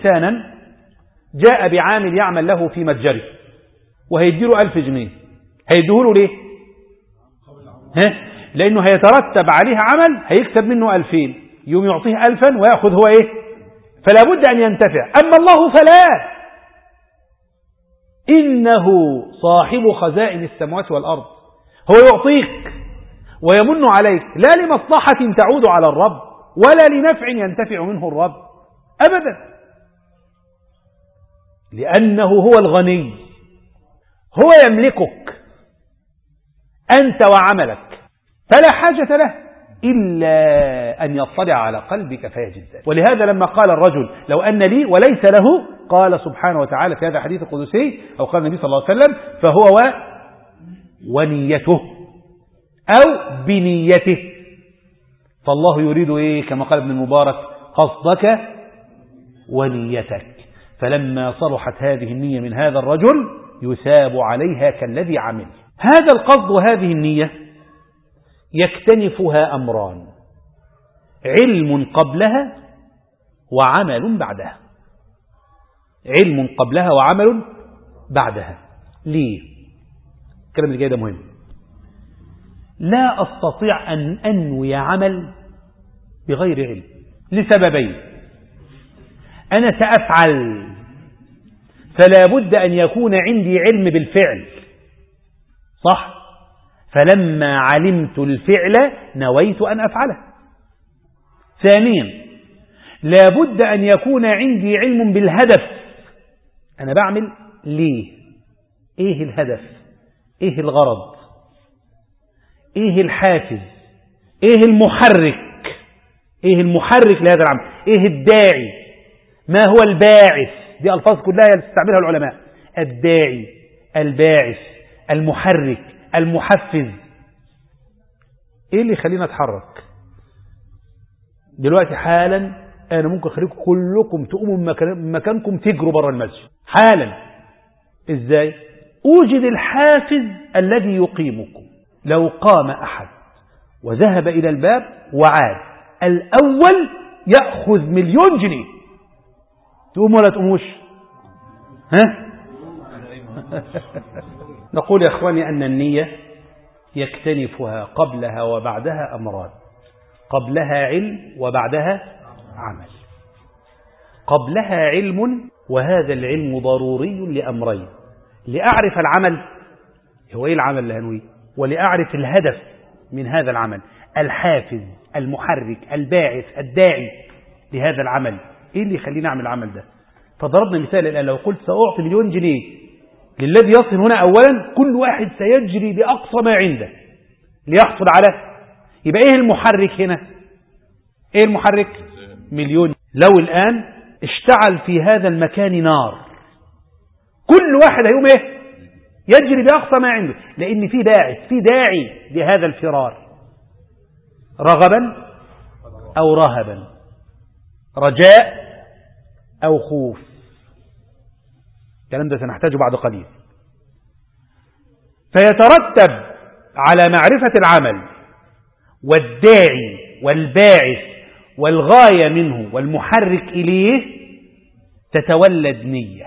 إنسانا جاء بعامل يعمل له في متجره وهيديله ألف جنيه هيديهوله ليه ها؟ لأنه هيترتب عليه عمل هيكسب منه ألفين يوم يعطيه ألفا ويأخذ هو إيه فلا بد أن ينتفع أما الله فلا إنه صاحب خزائن السماوات والأرض هو يعطيك ويمن عليك لا لمصلحة تعود على الرب ولا لنفع ينتفع منه الرب أبدا لأنه هو الغني هو يملكك أنت وعملك فلا حاجة له إلا أن يطلع على قلبك فيجد ذلك ولهذا لما قال الرجل لو أن لي وليس له قال سبحانه وتعالى في هذا الحديث القدسي أو قال النبي صلى الله عليه وسلم فهو و ونيته أو بنيته فالله يريد إيه كما قال ابن المبارك قصدك ونيتك فلما صلحت هذه النية من هذا الرجل يثاب عليها كالذي عمل هذا القصد وهذه النية يكتنفها أمران علم قبلها وعمل بعدها علم قبلها وعمل بعدها ليه الكلام اللي جاي ده مهم لا أستطيع أن أنوي عمل بغير علم لسببين أنا سأفعل فلا بد أن يكون عندي علم بالفعل صح فلما علمت الفعل نويت أن أفعله ثانيا لا بد أن يكون عندي علم بالهدف أنا بعمل ليه إيه الهدف إيه الغرض إيه الحافز إيه المحرك إيه المحرك لهذا العمل إيه الداعي ما هو الباعث دي ألفاظ كلها يستعملها العلماء الداعي الباعث المحرك المحفز ايه اللي يخلينا نتحرك دلوقتي حالا انا ممكن اخليكم كلكم تقوموا من مكانكم تجروا بره المسجد حالا ازاي اوجد الحافز الذي يقيمكم لو قام احد وذهب الى الباب وعاد الاول ياخذ مليون جنيه تقوم ولا تقوموش ها نقول يا اخواني ان النيه يكتنفها قبلها وبعدها أمران قبلها علم وبعدها عمل قبلها علم وهذا العلم ضروري لأمرين لأعرف العمل هو إيه العمل اللي هنويه ولأعرف الهدف من هذا العمل الحافز المحرك الباعث الداعي لهذا العمل إيه اللي يخليني أعمل العمل ده فضربنا مثال الآن لو قلت سأعطي مليون جنيه للذي يصل هنا أولا كل واحد سيجري بأقصى ما عنده ليحصل على يبقى إيه المحرك هنا إيه المحرك مليون لو الآن اشتعل في هذا المكان نار كل واحد هيقوم إيه يجري بأقصى ما عنده لأن في باعث في داعي لهذا الفرار رغبا أو رهبا رجاء أو خوف الكلام ده سنحتاجه بعد قليل فيترتب على معرفة العمل والداعي والباعث والغاية منه والمحرك إليه تتولد نية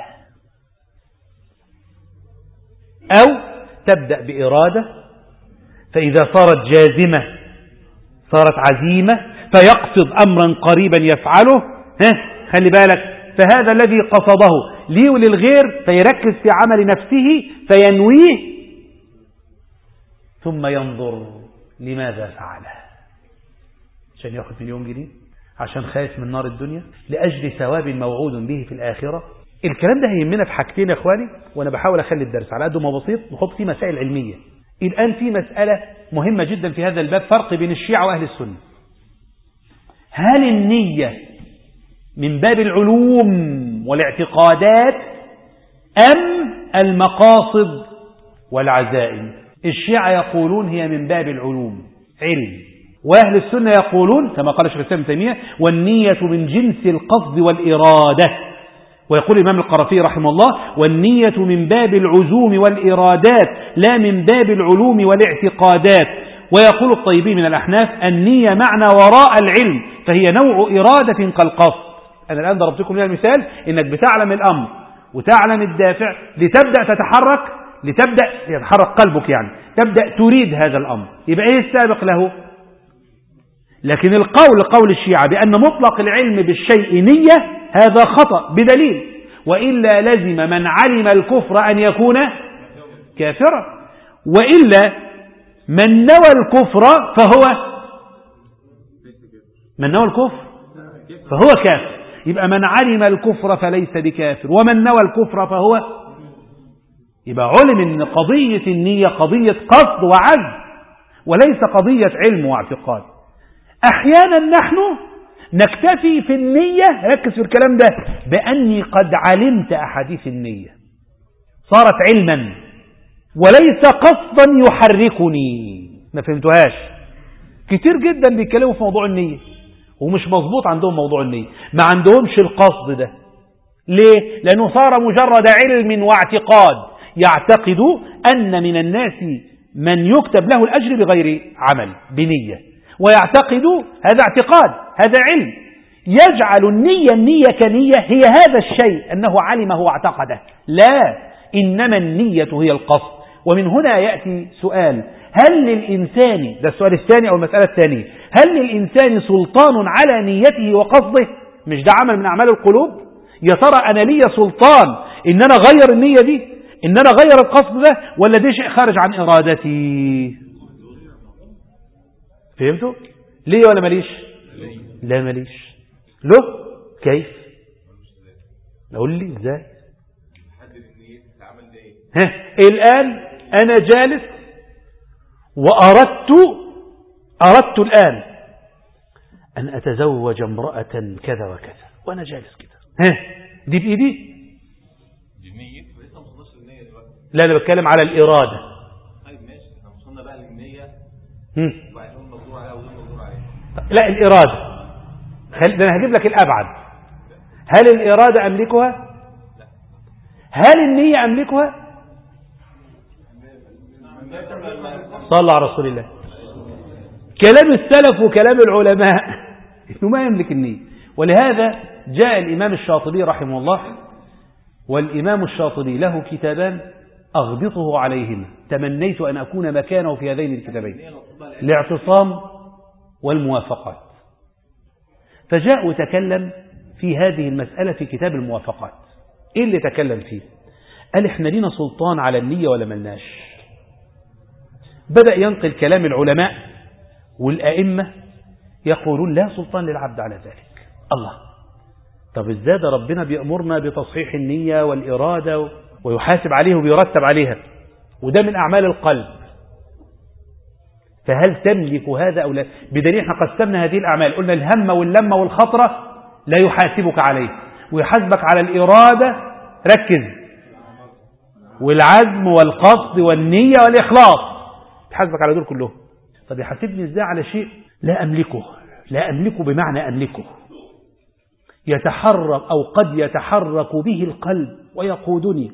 أو تبدأ بإرادة فإذا صارت جازمة صارت عزيمة فيقصد أمرا قريبا يفعله ها خلي بالك فهذا الذي قصده لي وللغير فيركز في عمل نفسه فينويه ثم ينظر لماذا فعله عشان ياخذ مليون جنيه عشان خايف من نار الدنيا لأجل ثواب موعود به في الآخرة الكلام ده هيهمنا في حاجتين يا اخواني وانا بحاول اخلي الدرس على قد ما بسيط نحط فيه مسائل علميه الان في مساله مهمه جدا في هذا الباب فرق بين الشيعه واهل السنه هل النيه من باب العلوم والاعتقادات أم المقاصد والعزائم الشيعة يقولون هي من باب العلوم علم وأهل السنة يقولون كما قال شيخ الإسلام تيمية والنية من جنس القصد والإرادة ويقول الإمام القرافي رحمه الله والنية من باب العزوم والإرادات لا من باب العلوم والاعتقادات ويقول الطيبي من الأحناف النية معنى وراء العلم فهي نوع إرادة كالقصد أنا الآن ضربتكم من المثال إنك بتعلم الأمر وتعلم الدافع لتبدأ تتحرك لتبدأ يتحرك قلبك يعني تبدأ تريد هذا الأمر يبقى إيه السابق له لكن القول قول الشيعة بأن مطلق العلم بالشيء نية هذا خطأ بدليل وإلا لزم من علم الكفر أن يكون كافرا وإلا من نوى الكفر فهو من نوى الكفر فهو كافر يبقى من علم الكفر فليس بكافر ومن نوى الكفر فهو يبقى علم ان قضية النية قضية قصد وعزم وليس قضية علم واعتقاد احيانا نحن نكتفي في النية ركز في الكلام ده بأني قد علمت أحاديث النية صارت علما وليس قصدا يحركني ما فهمتوهاش كتير جدا بيتكلموا في موضوع النية ومش مظبوط عندهم موضوع النية ما عندهمش القصد ده ليه؟ لأنه صار مجرد علم واعتقاد يعتقد أن من الناس من يكتب له الأجر بغير عمل بنية ويعتقد هذا اعتقاد هذا علم يجعل النية النية كنية هي هذا الشيء أنه علمه واعتقده لا إنما النية هي القصد ومن هنا يأتي سؤال هل للإنسان ده السؤال الثاني أو المسألة الثانية هل للإنسان سلطان على نيته وقصده مش ده عمل من أعمال القلوب يا ترى أنا لي سلطان إن أنا غير النية دي إن أنا غير القصد ده ولا ده شيء خارج عن إرادتي فهمتوا ليه ولا ماليش لا ماليش له كيف قول لي ازاي ها الآن أنا جالس وأردت أردت الآن أن أتزوج امرأة كذا وكذا وأنا جالس كده ها دي بإيدي لا أنا بتكلم على الإرادة طيب ماشي احنا وصلنا بقى للنية هم. وبعدين مقدور عليها وغير مقدور عليها لا الإرادة خل... ده أنا هجيب لك الأبعد هل الإرادة أملكها هل النية أملكها صلى على رسول الله كلام السلف وكلام العلماء انه ما يملك النية ولهذا جاء الإمام الشاطبي رحمه الله والإمام الشاطبي له كتابان أغبطه عليهما تمنيت أن أكون مكانه في هذين الكتابين الاعتصام والموافقات فجاء وتكلم في هذه المسألة في كتاب الموافقات إيه اللي تكلم فيه قال إحنا لينا سلطان على النية ولا ملناش بدأ ينقل كلام العلماء والأئمة يقولون لا سلطان للعبد على ذلك الله طب ازاي ده ربنا بيأمرنا بتصحيح النية والإرادة ويحاسب عليه وبيرتب عليها وده من أعمال القلب فهل تملك هذا أو لا بدليل احنا قسمنا هذه الأعمال قلنا الهم واللمة والخطرة لا يحاسبك عليه ويحاسبك على الإرادة ركز والعزم والقصد والنية والإخلاص يحاسبك على دول كلهم طب يحاسبني ازاي على شيء لا أملكه لا أملكه بمعنى أملكه يتحرك أو قد يتحرك به القلب ويقودني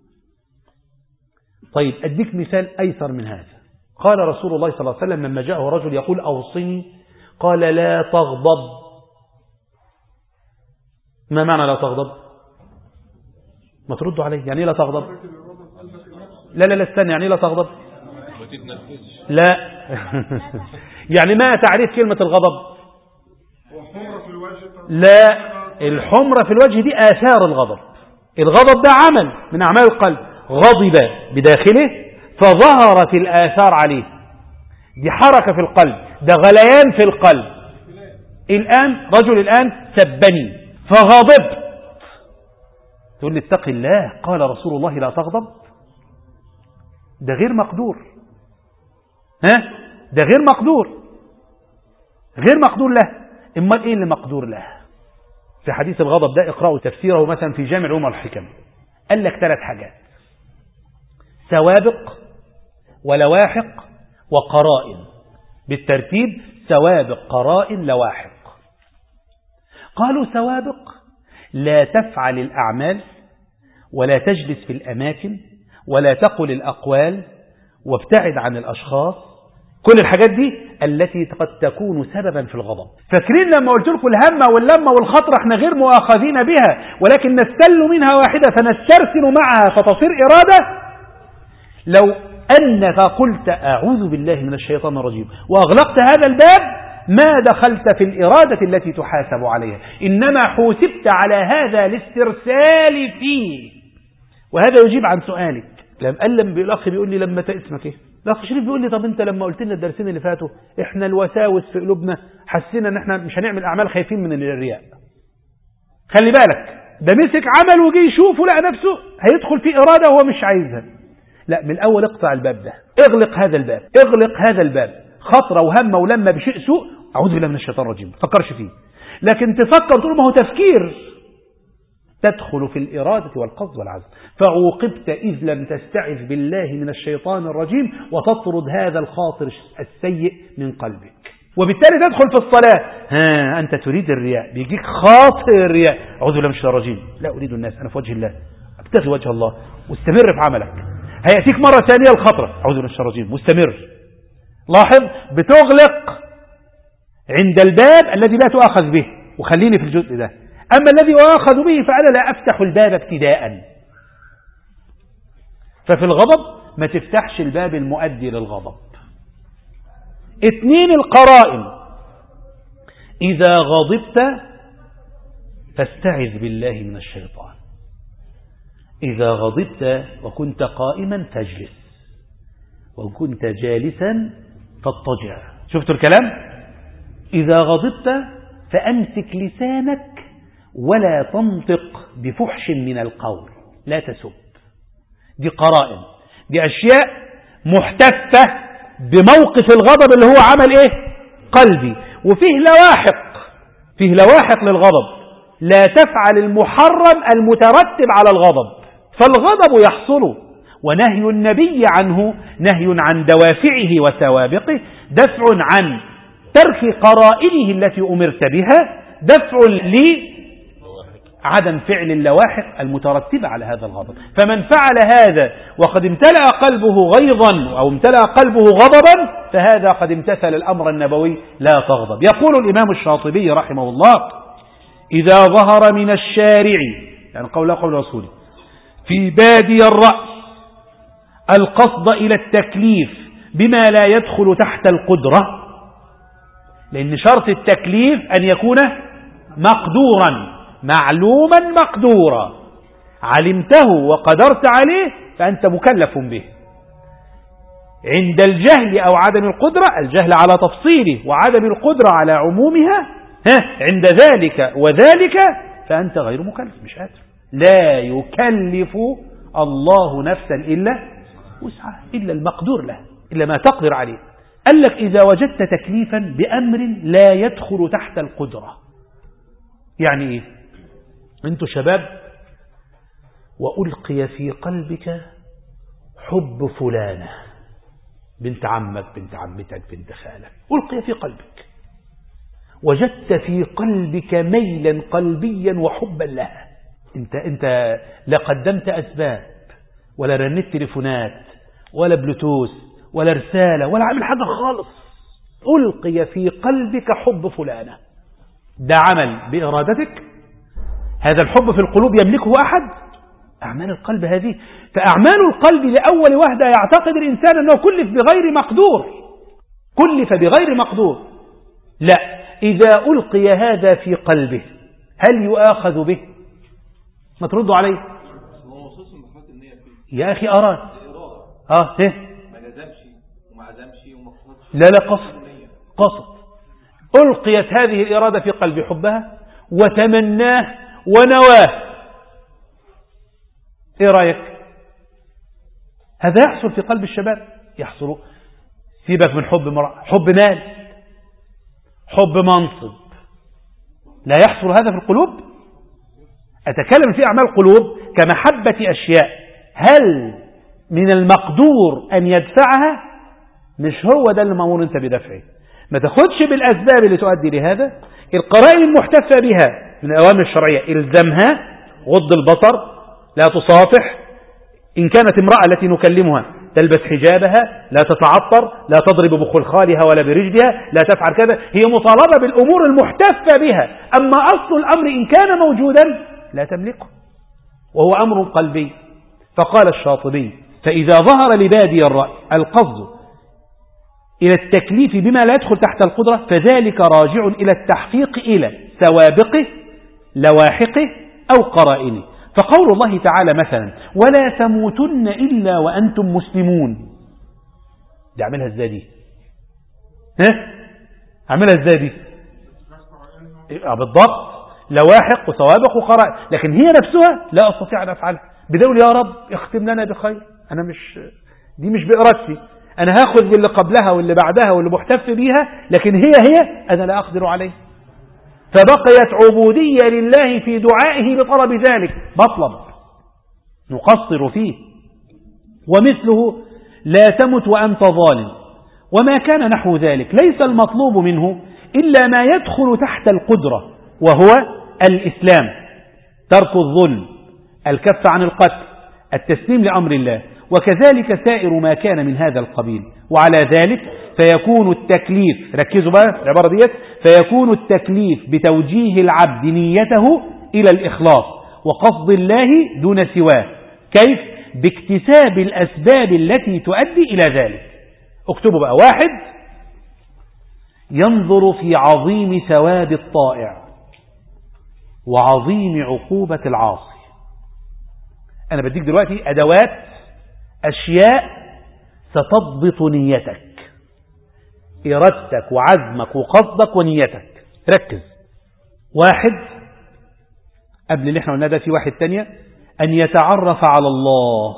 طيب أديك مثال أيسر من هذا قال رسول الله صلى الله عليه وسلم لما جاءه رجل يقول أوصني قال لا تغضب ما معنى لا تغضب ما تردوا عليه يعني إيه لا تغضب لا لا لا استنى يعني إيه لا تغضب ما تتنفذش لا يعني ما تعريف كلمة الغضب لا الحمرة في الوجه دي آثار الغضب الغضب ده عمل من أعمال القلب غضب بداخله فظهرت الآثار عليه دي حركة في القلب ده غليان في القلب الآن رجل الآن سبني فغضبت تقول لي اتق الله قال رسول الله لا تغضب ده غير مقدور ها ده غير مقدور غير مقدور له امال ايه اللي مقدور له في حديث الغضب ده اقرأوا تفسيره مثلا في جامع عمر الحكم قال لك ثلاث حاجات سوابق ولواحق وقرائن بالترتيب سوابق قرائن لواحق قالوا سوابق لا تفعل الأعمال ولا تجلس في الأماكن ولا تقل الأقوال وابتعد عن الأشخاص كل الحاجات دي التي قد تكون سببا في الغضب فاكرين لما قلت لكم الهمة واللمة والخطرة احنا غير مؤاخذين بها ولكن نستل منها واحدة فنسترسل معها فتصير إرادة لو أنك قلت أعوذ بالله من الشيطان الرجيم وأغلقت هذا الباب ما دخلت في الإرادة التي تحاسب عليها إنما حوسبت على هذا الاسترسال فيه وهذا يجيب عن سؤالك لما قال لما الأخ بيقول لي لما اسمك ايه الأخ شريف بيقول لي طب أنت لما قلت لنا الدرسين اللي فاتوا إحنا الوساوس في قلوبنا حسينا إن إحنا مش هنعمل أعمال خايفين من الرياء خلي بالك ده مسك عمل وجي يشوفه لقى نفسه هيدخل في إرادة وهو مش عايزها لا من الأول اقطع الباب ده اغلق هذا الباب اغلق هذا الباب خطرة وهمة ولما بشيء سوء أعوذ بالله من الشيطان الرجيم ما تفكرش فيه لكن تفكر تقول ما هو تفكير تدخل في الإرادة والقصد والعزم فعوقبت إذ لم تستعذ بالله من الشيطان الرجيم وتطرد هذا الخاطر السيء من قلبك وبالتالي تدخل في الصلاة ها أنت تريد الرياء بيجيك خاطر الرياء أعوذ بالله من الشيطان الرجيم لا أريد الناس أنا في وجه الله ابتغي وجه الله واستمر في عملك هيأتيك مرة ثانية الخطرة أعوذ بالله من الشيطان الرجيم مستمر لاحظ بتغلق عند الباب الذي لا تؤاخذ به وخليني في الجزء ده أما الذي أؤاخذ به فأنا لا أفتح الباب ابتداء ففي الغضب ما تفتحش الباب المؤدي للغضب اثنين القرائن إذا غضبت فاستعذ بالله من الشيطان إذا غضبت وكنت قائما فاجلس وكنت جالسا فاضطجع شفتوا الكلام إذا غضبت فأمسك لسانك ولا تنطق بفحش من القول لا تسب دي قرائن دي أشياء محتفة بموقف الغضب اللي هو عمل إيه قلبي وفيه لواحق فيه لواحق للغضب لا تفعل المحرم المترتب على الغضب فالغضب يحصل ونهي النبي عنه نهي عن دوافعه وسوابقه دفع عن ترك قرائنه التي أمرت بها دفع عدم فعل اللواحق المترتبة على هذا الغضب فمن فعل هذا وقد امتلأ قلبه غيظا أو امتلأ قلبه غضبا فهذا قد امتثل الأمر النبوي لا تغضب يقول الإمام الشاطبي رحمه الله إذا ظهر من الشارع يعني قول قول رسوله في بادي الرأس القصد إلى التكليف بما لا يدخل تحت القدرة لأن شرط التكليف أن يكون مقدورا معلوما مقدورا علمته وقدرت عليه فأنت مكلف به عند الجهل أو عدم القدرة الجهل على تفصيله وعدم القدرة على عمومها ها عند ذلك وذلك فأنت غير مكلف مش قادر لا يكلف الله نفسا إلا وسعها إلا المقدور له إلا ما تقدر عليه قال لك إذا وجدت تكليفا بأمر لا يدخل تحت القدرة يعني إيه أنتوا شباب وألقي في قلبك حب فلانة بنت عمك بنت عمتك بنت خالك ألقي في قلبك وجدت في قلبك ميلا قلبيا وحبا لها انت, انت لا قدمت أسباب ولا رنت تليفونات ولا بلوتوث ولا رسالة ولا عمل حاجة خالص ألقي في قلبك حب فلانة ده عمل بإرادتك هذا الحب في القلوب يملكه أحد أعمال القلب هذه فأعمال القلب لأول وهدة يعتقد الإنسان أنه كلف بغير مقدور كلف بغير مقدور لا إذا ألقي هذا في قلبه هل يؤاخذ به ما تردوا عليه يا أخي أراد آه إيه ما جزمش وما عزمش وما قصدش لا لا قصد قصد ألقيت هذه الإرادة في قلب حبها وتمناه ونواه ايه رأيك هذا يحصل في قلب الشباب يحصل سيبك من حب مرأة حب مال حب منصب لا يحصل هذا في القلوب أتكلم في أعمال قلوب كمحبة أشياء هل من المقدور أن يدفعها مش هو ده اللي مامور أنت بدفعه ما تاخدش بالأسباب اللي تؤدي لهذا القرائن المحتفى بها من الأوامر الشرعية إلزمها غض البصر لا تصافح إن كانت امرأة التي نكلمها تلبس حجابها لا تتعطر لا تضرب بخلخالها ولا برجلها لا تفعل كذا هي مطالبة بالأمور المحتفة بها أما أصل الأمر إن كان موجودا لا تملكه وهو أمر قلبي فقال الشاطبي فإذا ظهر لبادي الرأي القصد إلى التكليف بما لا يدخل تحت القدرة فذلك راجع إلى التحقيق إلى سوابقه لواحقه أو قرائنه فقول الله تعالى مثلا ولا تموتن إلا وأنتم مسلمون دي أعملها ازاي دي ها أعملها ازاي دي إيه، بالضبط لواحق وسوابق وقرائن لكن هي نفسها لا أستطيع أن أفعلها بدول يا رب اختم لنا بخير أنا مش دي مش بإرادتي أنا هاخذ باللي قبلها واللي بعدها واللي محتف بيها لكن هي هي أنا لا أقدر عليه فبقيت عبودية لله في دعائه بطلب ذلك مطلب نقصر فيه ومثله لا تمت وأنت ظالم وما كان نحو ذلك ليس المطلوب منه إلا ما يدخل تحت القدرة وهو الإسلام ترك الظلم الكف عن القتل التسليم لأمر الله وكذلك سائر ما كان من هذا القبيل وعلى ذلك فيكون التكليف ركزوا بقى العبارة ديت فيكون التكليف بتوجيه العبد نيته إلى الإخلاص وقصد الله دون سواه كيف؟ باكتساب الأسباب التي تؤدي إلى ذلك اكتبوا بقى واحد ينظر في عظيم ثواب الطائع وعظيم عقوبة العاصي أنا بديك دلوقتي أدوات أشياء ستضبط نيتك إرادتك وعزمك وقصدك ونيتك ركز واحد قبل اللي احنا قلنا ده في واحد تانية أن يتعرف على الله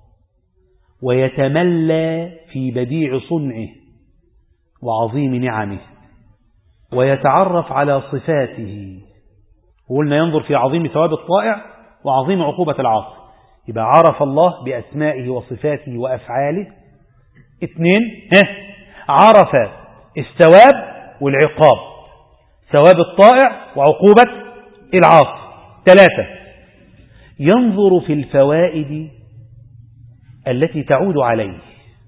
ويتملى في بديع صنعه وعظيم نعمه ويتعرف على صفاته وقلنا ينظر في عظيم ثواب الطائع وعظيم عقوبة العاصي يبقى عرف الله بأسمائه وصفاته وأفعاله اثنين ها عرف الثواب والعقاب ثواب الطائع وعقوبة العاصي ثلاثة ينظر في الفوائد التي تعود عليه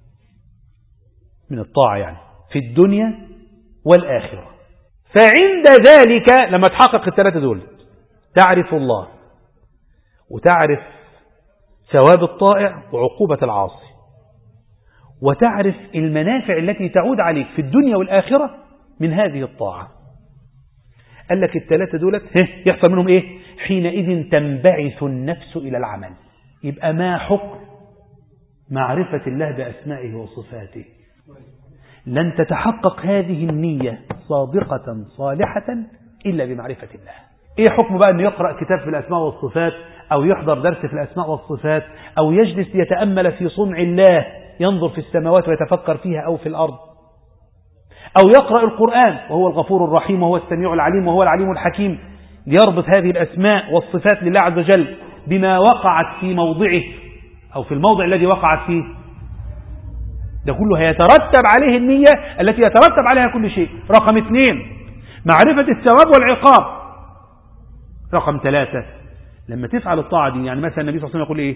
من الطاعة يعني في الدنيا والآخرة فعند ذلك لما تحقق الثلاثة دول تعرف الله وتعرف ثواب الطائع وعقوبة العاصي وتعرف المنافع التي تعود عليك في الدنيا والآخرة من هذه الطاعة قال لك الثلاثة دولت يحصل منهم إيه حينئذ تنبعث النفس إلى العمل يبقى ما حكم معرفة الله بأسمائه وصفاته لن تتحقق هذه النية صادقة صالحة إلا بمعرفة الله إيه حكم بقى أن يقرأ كتاب في الأسماء والصفات أو يحضر درس في الأسماء والصفات أو يجلس يتأمل في صنع الله ينظر في السماوات ويتفكر فيها أو في الأرض أو يقرأ القرآن وهو الغفور الرحيم وهو السميع العليم وهو العليم الحكيم ليربط هذه الأسماء والصفات لله عز وجل بما وقعت في موضعه أو في الموضع الذي وقعت فيه ده كله هيترتب عليه النية التي يترتب عليها كل شيء رقم اثنين معرفة الثواب والعقاب رقم ثلاثة لما تفعل الطاعة دي يعني مثلا النبي صلى الله عليه وسلم يقول إيه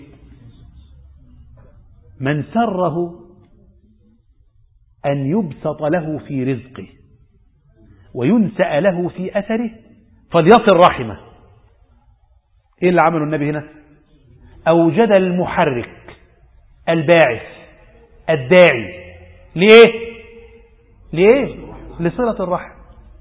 من سره أن يبسط له في رزقه وينسأ له في أثره فليصل رحمه إيه اللي عمله النبي هنا أوجد المحرك الباعث الداعي ليه ليه لصلة الرحم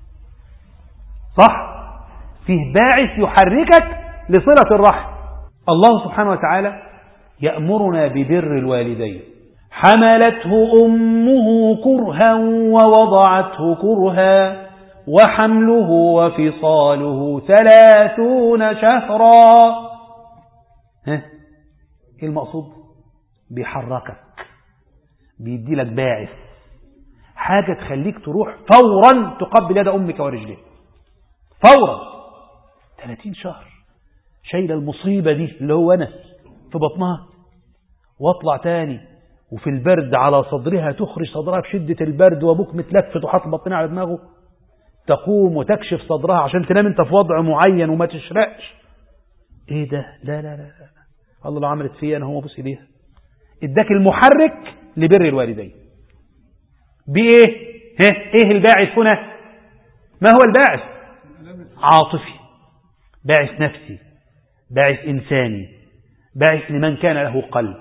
صح فيه باعث يحركك لصلة الرحم الله سبحانه وتعالى يأمرنا ببر الوالدين حملته أمه كرها ووضعته كرها وحمله وفصاله ثلاثون شهرا ها ايه المقصود بيحركك بيدي لك باعث حاجة تخليك تروح فورا تقبل يد أمك ورجلك فورا 30 شهر شايل المصيبة دي اللي هو أنا في بطنها واطلع تاني وفي البرد على صدرها تخرج صدرها بشدة البرد وابوك متلفت وحاط بطنها على دماغه تقوم وتكشف صدرها عشان تنام انت في وضع معين وما تشرقش ايه ده لا لا لا, لا. الله لو عملت فيا انا هو بص ايديها اداك المحرك لبر الوالدين بإيه ها إيه الباعث هنا ما هو الباعث عاطفي باعث نفسي باعث إنساني باعث لمن كان له قلب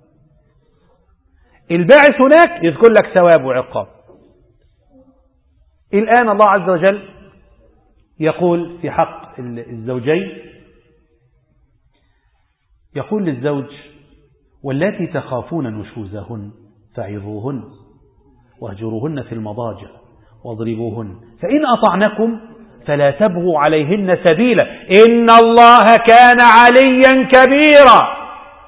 الباعث هناك يذكر لك ثواب وعقاب الآن الله عز وجل يقول في حق الزوجين يقول للزوج والتي تخافون نشوزهن فعظوهن واهجروهن في المضاجع واضربوهن فإن أطعنكم فلا تبغوا عليهن سبيلا إن الله كان عليا كبيرا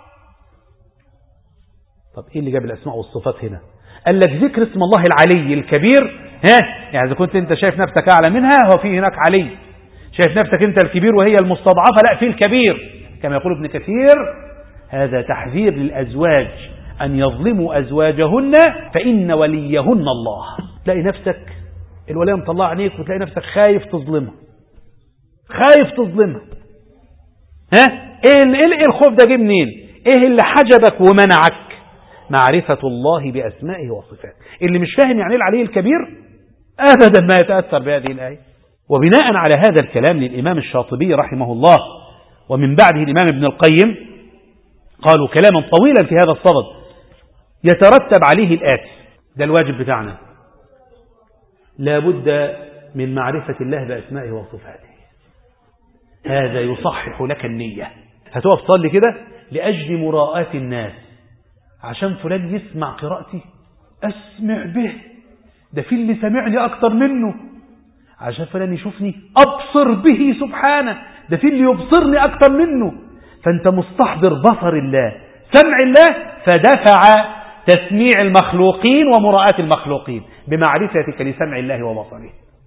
طب إيه اللي جاب الأسماء والصفات هنا قال لك ذكر اسم الله العلي الكبير ها يعني إذا كنت أنت شايف نفسك أعلى منها هو في هناك علي شايف نفسك أنت الكبير وهي المستضعفة لا في الكبير كما يقول ابن كثير هذا تحذير للأزواج أن يظلموا أزواجهن فإن وليهن الله تلاقي نفسك الولية مطلع عينيك وتلاقي نفسك خايف تظلمها خايف تظلمها ها ايه ايه الخوف ده جه منين ايه اللي حجبك ومنعك معرفة الله بأسمائه وصفاته اللي مش فاهم يعني العلي الكبير أبدا ما يتأثر بهذه الآية وبناء على هذا الكلام للإمام الشاطبي رحمه الله ومن بعده الإمام ابن القيم قالوا كلاما طويلا في هذا الصدد يترتب عليه الآتي ده الواجب بتاعنا لا بد من معرفة الله بأسمائه وصفاته هذا يصحح لك النية هتقف تصلي كده لأجل مراءاة الناس عشان فلان يسمع قراءتي أسمع به ده في اللي سمعني أكتر منه عشان فلان يشوفني أبصر به سبحانه ده في اللي يبصرني أكتر منه فأنت مستحضر بصر الله سمع الله فدفع تسميع المخلوقين ومراءة المخلوقين بمعرفتك لسمع الله وبصره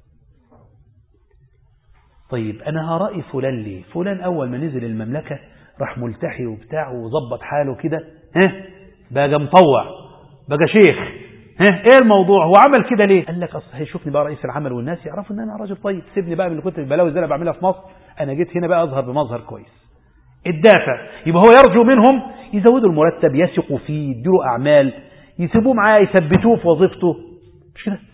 طيب أنا هرأي فلان ليه فلان أول ما نزل المملكة راح ملتحي وبتاع وظبط حاله كده ها بقى مطوع بقى شيخ ها ايه الموضوع هو عمل كده ليه قال لك اصل هيشوفني بقى رئيس العمل والناس يعرفوا ان انا راجل طيب سيبني بقى من اللي كنت البلاوي اللي انا بعملها في مصر انا جيت هنا بقى اظهر بمظهر كويس الدافع يبقى هو يرجو منهم يزودوا المرتب يثقوا فيه يديله اعمال يسيبوه معاه يثبتوه في وظيفته مش كده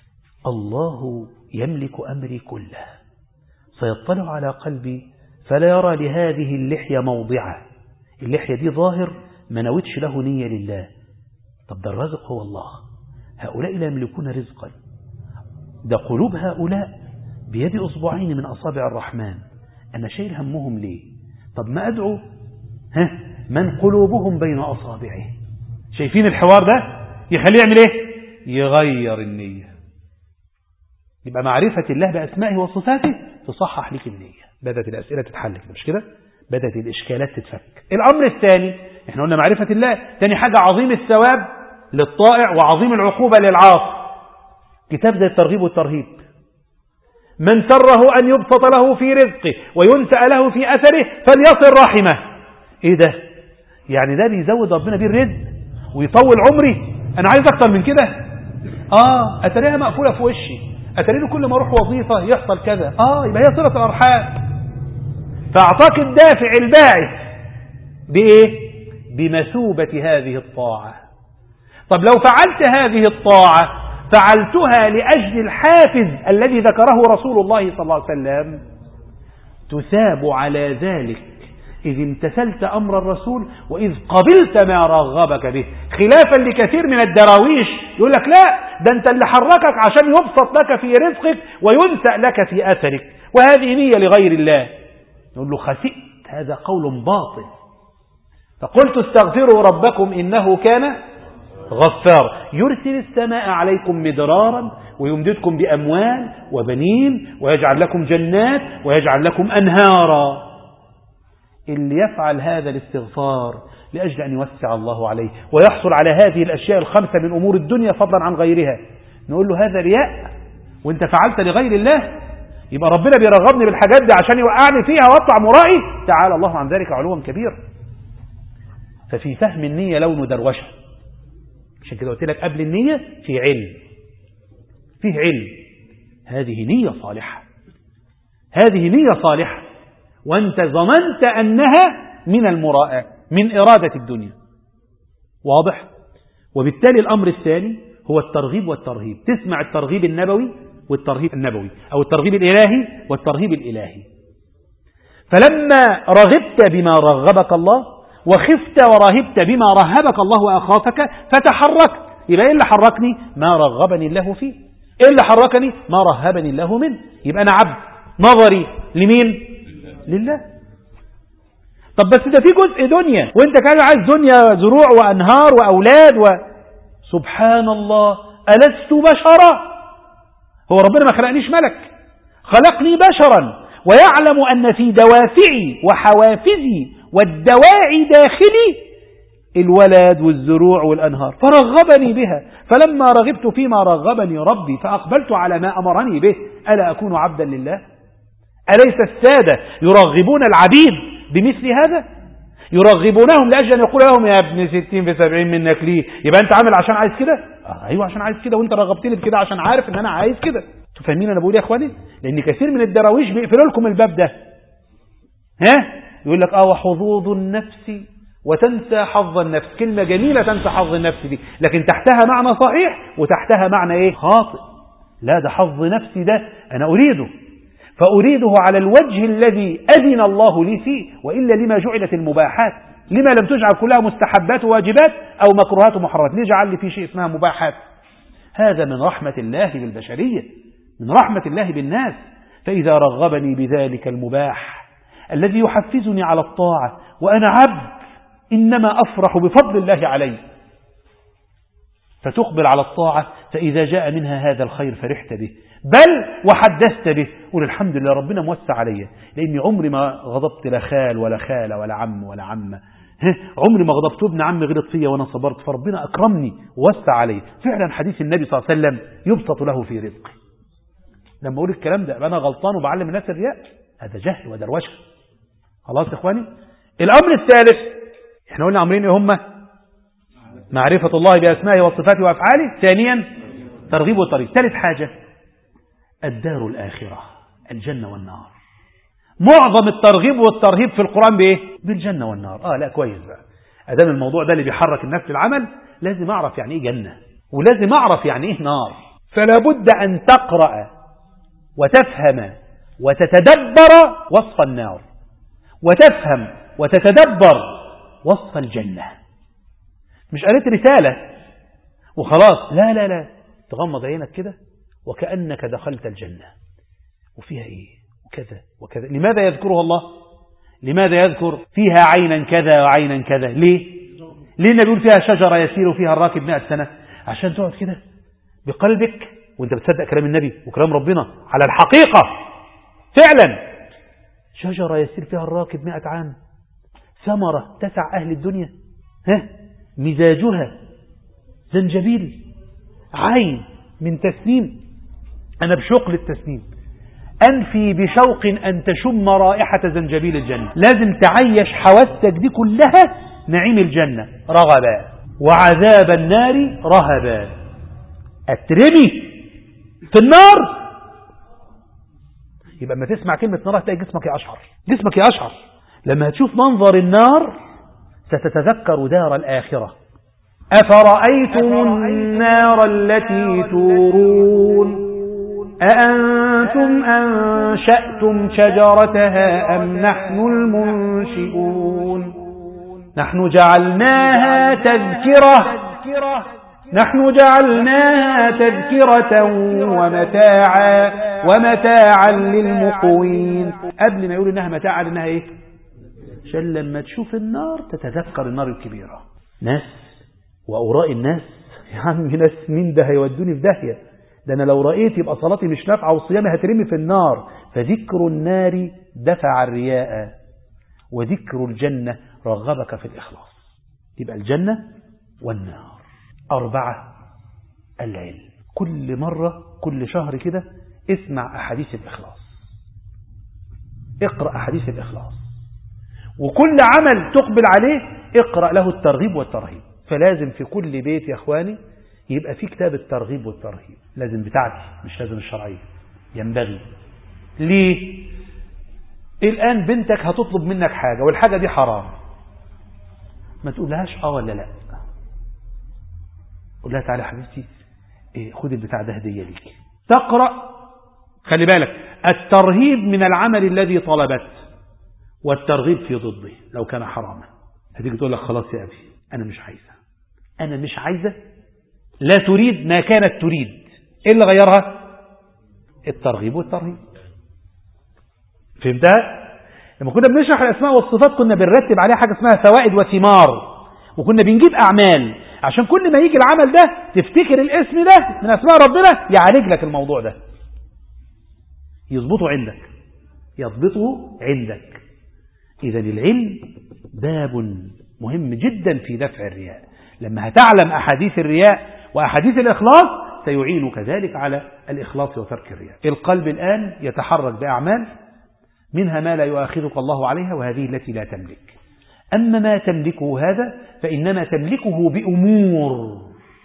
الله يملك امري كله سيطلع على قلبي فلا يرى لهذه اللحية موضعه اللحية دي ظاهر ما نويتش له نية لله طب ده الرزق هو الله هؤلاء لا يملكون رزقا ده قلوب هؤلاء بيد أصبعين من أصابع الرحمن أنا شايل همهم ليه طب ما أدعو ها من قلوبهم بين أصابعه شايفين الحوار ده يخليه يعمل ايه يغير النية يبقى معرفة الله بأسمائه وصفاته تصحح لك النية بدأت الأسئلة تتحل كده مش كده بدأت الإشكالات تتفك الأمر الثاني احنا قلنا معرفة الله ثاني حاجة عظيم الثواب للطائع وعظيم العقوبة للعاص كتاب زي الترغيب والترهيب من سره أن يبسط له في رزقه وينسأ له في أثره فليصل رحمه ايه ده يعني ده بيزود ربنا بيه الرزق ويطول عمري انا عايز اكتر من كده اه اتريها مقفولة في وشي اتريني كل ما اروح وظيفة يحصل كذا اه يبقى هي صلة الارحام فاعطاك الدافع الباعث بايه بمثوبة هذه الطاعة طب لو فعلت هذه الطاعة فعلتها لأجل الحافز الذي ذكره رسول الله صلى الله عليه وسلم تثاب على ذلك إذ امتثلت أمر الرسول وإذ قبلت ما رغبك به خلافا لكثير من الدراويش يقول لك لا ده أنت اللي حركك عشان يبسط لك في رزقك وينسأ لك في أثرك وهذه نية لغير الله نقول له خسئت هذا قول باطل فقلت استغفروا ربكم إنه كان غفار يرسل السماء عليكم مدرارا ويمددكم بأموال وبنين ويجعل لكم جنات ويجعل لكم أنهارا اللي يفعل هذا الاستغفار لأجل أن يوسع الله عليه ويحصل على هذه الأشياء الخمسة من أمور الدنيا فضلا عن غيرها نقول له هذا رياء وانت فعلت لغير الله يبقى ربنا بيرغبني بالحاجات دي عشان يوقعني فيها واطلع مرائي تعالى الله عن ذلك علوا كبيرا ففي فهم النية لون دروشة عشان كده قلت لك قبل النية في علم فيه علم هذه نية صالحة هذه نية صالحة وانت ظننت أنها من المراءة من إرادة الدنيا واضح وبالتالي الأمر الثاني هو الترغيب والترهيب تسمع الترغيب النبوي والترهيب النبوي أو الترغيب الإلهي والترهيب الإلهي فلما رغبت بما رغبك الله وخفت ورهبت بما رهبك الله وأخافك فتحركت يبقى إيه اللي حركني ما رغبني الله فيه إيه اللي حركني ما رهبني الله منه يبقى أنا عبد نظري لمين لله طب بس ده في جزء دنيا وانت كان عايز دنيا زروع وأنهار وأولاد و... سبحان الله ألست بشرا هو ربنا ما خلقنيش ملك خلقني بشرا ويعلم أن في دوافعي وحوافزي والدواعي داخلي الولد والزروع والأنهار فرغبني بها فلما رغبت فيما رغبني ربي فأقبلت على ما أمرني به ألا أكون عبدا لله أليس السادة يرغبون العبيد بمثل هذا يرغبونهم لأجل أن يقول لهم يا ابن ستين في سبعين منك ليه يبقى أنت عامل عشان عايز كده آه أيوة عشان عايز كده وأنت رغبتني بكده عشان عارف أن أنا عايز كده تفهمين أنا بقول يا أخواني لأن كثير من الدراويش بيقفلوا لكم الباب ده ها يقول لك اه وحظوظ النفس وتنسى حظ النفس كلمة جميلة تنسى حظ النفس دي لكن تحتها معنى صحيح وتحتها معنى ايه خاطئ لا ده حظ نفسي ده انا اريده فاريده على الوجه الذي اذن الله لي فيه والا لما جعلت المباحات لما لم تجعل كلها مستحبات وواجبات او مكروهات ومحرمات ليه جعل لي في شيء اسمها مباحات هذا من رحمة الله بالبشرية من رحمة الله بالناس فإذا رغبني بذلك المباح الذي يحفزني على الطاعة وأنا عبد إنما أفرح بفضل الله علي فتقبل على الطاعة فإذا جاء منها هذا الخير فرحت به بل وحدثت به قول الحمد لله ربنا موسع علي لأني عمري ما غضبت لا خال ولا خالة ولا عم ولا عمة عمري ما غضبت ابن عمي غلط فيا وانا صبرت فربنا أكرمني ووسع علي فعلا حديث النبي صلى الله عليه وسلم يبسط له في رزقي لما أقول الكلام ده أنا غلطان وبعلم الناس الرياء هذا جهل ودروشه خلاص يا إخواني الأمر الثالث احنا قلنا أمرين ايه هم معرفة الله بأسمائه وصفاته وأفعاله ثانيا ترغيب والترغيب ثالث حاجة الدار الآخرة الجنة والنار معظم الترغيب والترهيب في القرآن بإيه بالجنة والنار آه لا كويس بقى أدام الموضوع ده اللي بيحرك الناس للعمل لازم أعرف يعني إيه جنة ولازم أعرف يعني إيه نار فلا بد أن تقرأ وتفهم وتتدبر وصف النار وتفهم وتتدبر وصف الجنة مش قريت رسالة وخلاص لا لا لا تغمض عينك كده وكأنك دخلت الجنة وفيها ايه وكذا وكذا لماذا يذكرها الله لماذا يذكر فيها عينا كذا وعينا كذا ليه ليه النبي يقول فيها شجرة يسير فيها الراكب مئة سنة عشان تقعد كده بقلبك وانت بتصدق كلام النبي وكلام ربنا على الحقيقة فعلا شجرة يسير فيها الراكب مئة عام ثمرة تسع أهل الدنيا ها مزاجها زنجبيل عين من تسنيم أنا بشوق للتسنيم أنفي بشوق أن تشم رائحة زنجبيل الجنة لازم تعيش حواسك دي كلها نعيم الجنة رغبا وعذاب النار رهبا أترمي في النار يبقى ما تسمع كلمة نار هتلاقي جسمك يقشعر جسمك يقشعر لما هتشوف منظر النار ستتذكر دار الآخرة أفرأيتم النار التي تورون أأنتم أنشأتم شجرتها أم نحن المنشئون نحن جعلناها تذكرة نحن جعلناها تذكرة ومتاعا ومتاعا للمقوين قبل ما يقول إنها متاعا إنها إيه عشان لما تشوف النار تتذكر النار الكبيرة ناس وأوراء الناس يا عم ناس مين ده هيودوني في داهية ده أنا لو رأيت يبقى صلاتي مش نافعة وصيامي هترمي في النار فذكر النار دفع الرياء وذكر الجنة رغبك في الإخلاص يبقى الجنة والنار أربعة العلم كل مرة كل شهر كده اسمع أحاديث الإخلاص اقرأ أحاديث الإخلاص وكل عمل تقبل عليه اقرأ له الترغيب والترهيب فلازم في كل بيت يا اخواني يبقى في كتاب الترغيب والترهيب لازم بتاعتي مش لازم الشرعية ينبغي ليه الآن بنتك هتطلب منك حاجة والحاجة دي حرام ما تقولهاش اه ولا لا قول لها تعالى حبيبتي إيه خد البتاع ده هدية ليك تقرأ خلي بالك الترهيب من العمل الذي طلبت والترغيب في ضده لو كان حراما هتيجي تقول لك خلاص يا أبي أنا مش عايزة أنا مش عايزة لا تريد ما كانت تريد إيه اللي غيرها الترغيب والترهيب فهمتها لما كنا بنشرح الأسماء والصفات كنا بنرتب عليها حاجة اسمها فوائد وثمار وكنا بنجيب أعمال عشان كل ما يجي العمل ده تفتكر الاسم ده من أسماء ربنا يعالج لك الموضوع ده يضبطه عندك يضبطه عندك إذا العلم باب مهم جدا في دفع الرياء لما هتعلم أحاديث الرياء وأحاديث الإخلاص سيعينك ذلك على الإخلاص وترك الرياء القلب الآن يتحرك بأعمال منها ما لا يؤاخذك الله عليها وهذه التي لا تملك أما ما تملكه هذا فإنما تملكه بأمور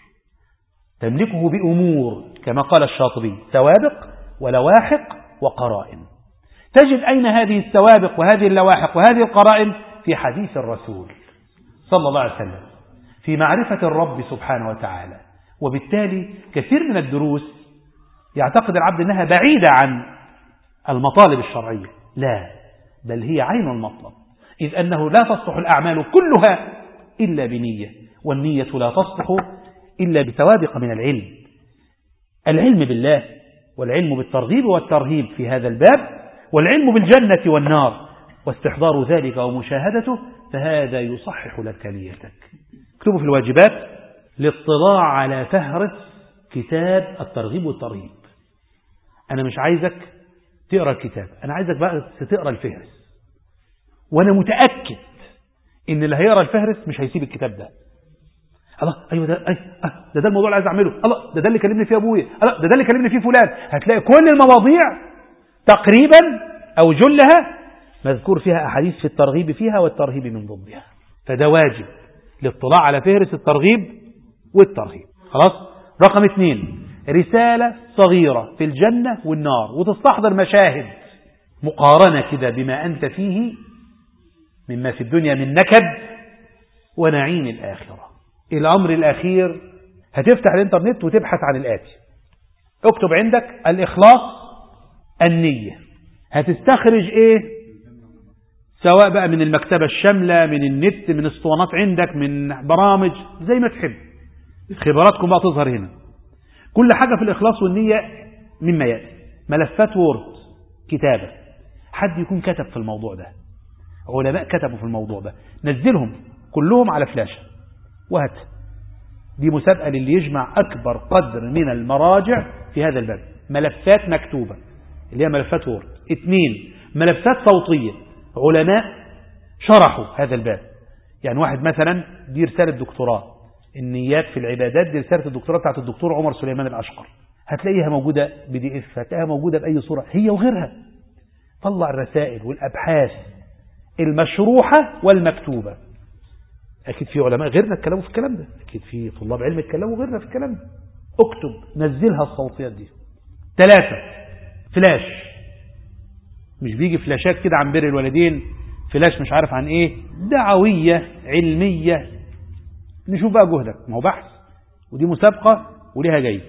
تملكه بأمور كما قال الشاطبي سوابق ولواحق وقرائن تجد أين هذه السوابق وهذه اللواحق وهذه القرائن في حديث الرسول صلى الله عليه وسلم في معرفة الرب سبحانه وتعالى وبالتالي كثير من الدروس يعتقد العبد أنها بعيدة عن المطالب الشرعية لا بل هي عين المطلب إذ أنه لا تصلح الأعمال كلها إلا بنية والنية لا تصلح إلا بسوابق من العلم العلم بالله والعلم بالترغيب والترهيب في هذا الباب والعلم بالجنة والنار واستحضار ذلك ومشاهدته فهذا يصحح لك نيتك اكتبوا في الواجبات الاطلاع على فهرس كتاب الترغيب والترهيب أنا مش عايزك تقرأ الكتاب أنا عايزك بقى تقرأ الفهرس وأنا متأكد إن اللي هيقرأ الفهرس مش هيسيب الكتاب ده الله ايوه ده أي آه ده ده الموضوع اللي عايز اعمله الله ده ده اللي كلمني فيه ابويا الله ده ده اللي كلمني فيه فلان هتلاقي كل المواضيع تقريبا او جلها مذكور فيها احاديث في الترغيب فيها والترهيب من ضدها فده واجب الاطلاع على فهرس الترغيب والترهيب خلاص رقم اثنين رسالة صغيرة في الجنة والنار وتستحضر مشاهد مقارنة كده بما أنت فيه مما في الدنيا من نكد ونعيم الآخرة الأمر الأخير هتفتح الإنترنت وتبحث عن الآتي اكتب عندك الإخلاص النية هتستخرج إيه سواء بقى من المكتبة الشاملة من النت من اسطوانات عندك من برامج زي ما تحب خبراتكم بقى تظهر هنا كل حاجة في الإخلاص والنية مما يأتي ملفات وورد كتابة حد يكون كتب في الموضوع ده علماء كتبوا في الموضوع ده نزلهم كلهم على فلاشة وهات دي مسابقة للي يجمع أكبر قدر من المراجع في هذا الباب ملفات مكتوبة اللي هي ملفات وورد اثنين ملفات صوتية علماء شرحوا هذا الباب يعني واحد مثلا دي رسالة دكتوراه النيات في العبادات دي رسالة الدكتوراه بتاعت الدكتور عمر سليمان الأشقر هتلاقيها موجودة بي دي اف هتلاقيها موجودة بأي صورة هي وغيرها طلع الرسائل والأبحاث المشروحة والمكتوبة أكيد في علماء غيرنا اتكلموا في الكلام ده أكيد في طلاب علم اتكلموا غيرنا في الكلام ده اكتب نزلها الصوتيات دي ثلاثة فلاش مش بيجي فلاشات كده عن بر الوالدين فلاش مش عارف عن ايه دعوية علمية نشوف بقى جهدك ما هو بحث ودي مسابقة وليها جايزة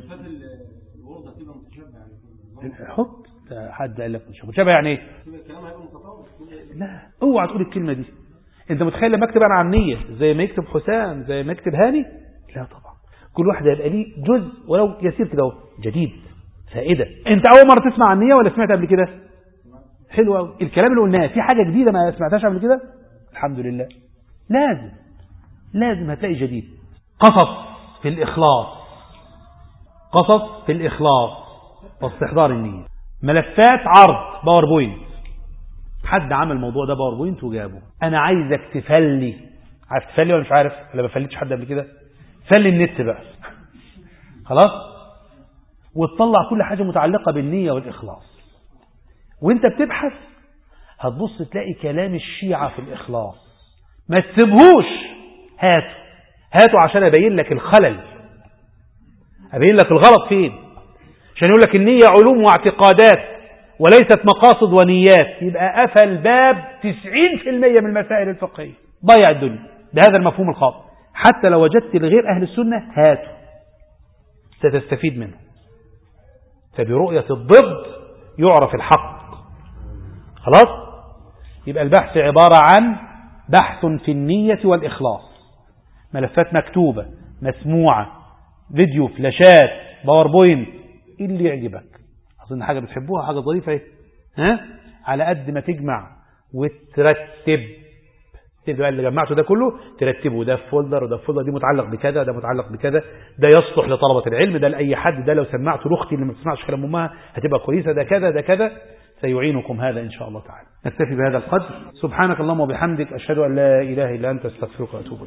حط حد قال لك مش متشابه يعني ايه لا اوعى تقول الكلمة دي انت متخيل لما اكتب انا عن نية زي ما يكتب حسام زي ما يكتب هاني لا طبعا كل واحد هيبقى ليه جزء ولو يسير كده اهو جديد فائدة انت اول مرة تسمع عن نية ولا سمعت قبل كده حلو قوي الكلام اللي قلناه في حاجة جديدة ما سمعتهاش قبل كده الحمد لله لازم لازم هتلاقي جديد قصص في الإخلاص قصص في الإخلاص واستحضار النية ملفات عرض باوربوينت حد عمل الموضوع ده باوربوينت وجابه انا عايزك تفلي عارف تفلي ولا مش عارف ولا ما فليتش حد قبل كده فلي النت بقى خلاص وتطلع كل حاجة متعلقة بالنية والإخلاص وانت بتبحث هتبص تلاقي كلام الشيعة في الإخلاص ما تسيبهوش هاته هاته عشان أبين لك الخلل أبين لك الغلط فين عشان يقول لك النية علوم واعتقادات وليست مقاصد ونيات يبقى قفل باب 90% من المسائل الفقهية ضيع الدنيا بهذا المفهوم الخاطئ حتى لو وجدت لغير أهل السنة هاته ستستفيد منه فبرؤية الضد يعرف الحق خلاص يبقى البحث عبارة عن بحث في النية والإخلاص ملفات مكتوبة مسموعة فيديو فلاشات باوربوينت ايه اللي يعجبك اظن حاجة بتحبوها حاجة ظريفة ايه ها على قد ما تجمع وترتب تبقى اللي جمعته ده كله ترتبه ده في فولدر وده في فولدر دي متعلق بكذا ده متعلق بكذا ده يصلح لطلبة العلم ده لأي حد ده لو سمعته لأختي اللي ما بتسمعش كلام أمها هتبقى كويسة ده كذا ده كذا سيعينكم هذا إن شاء الله تعالى نكتفي بهذا القدر سبحانك اللهم وبحمدك أشهد أن لا إله إلا أنت استغفرك وأتوب إليك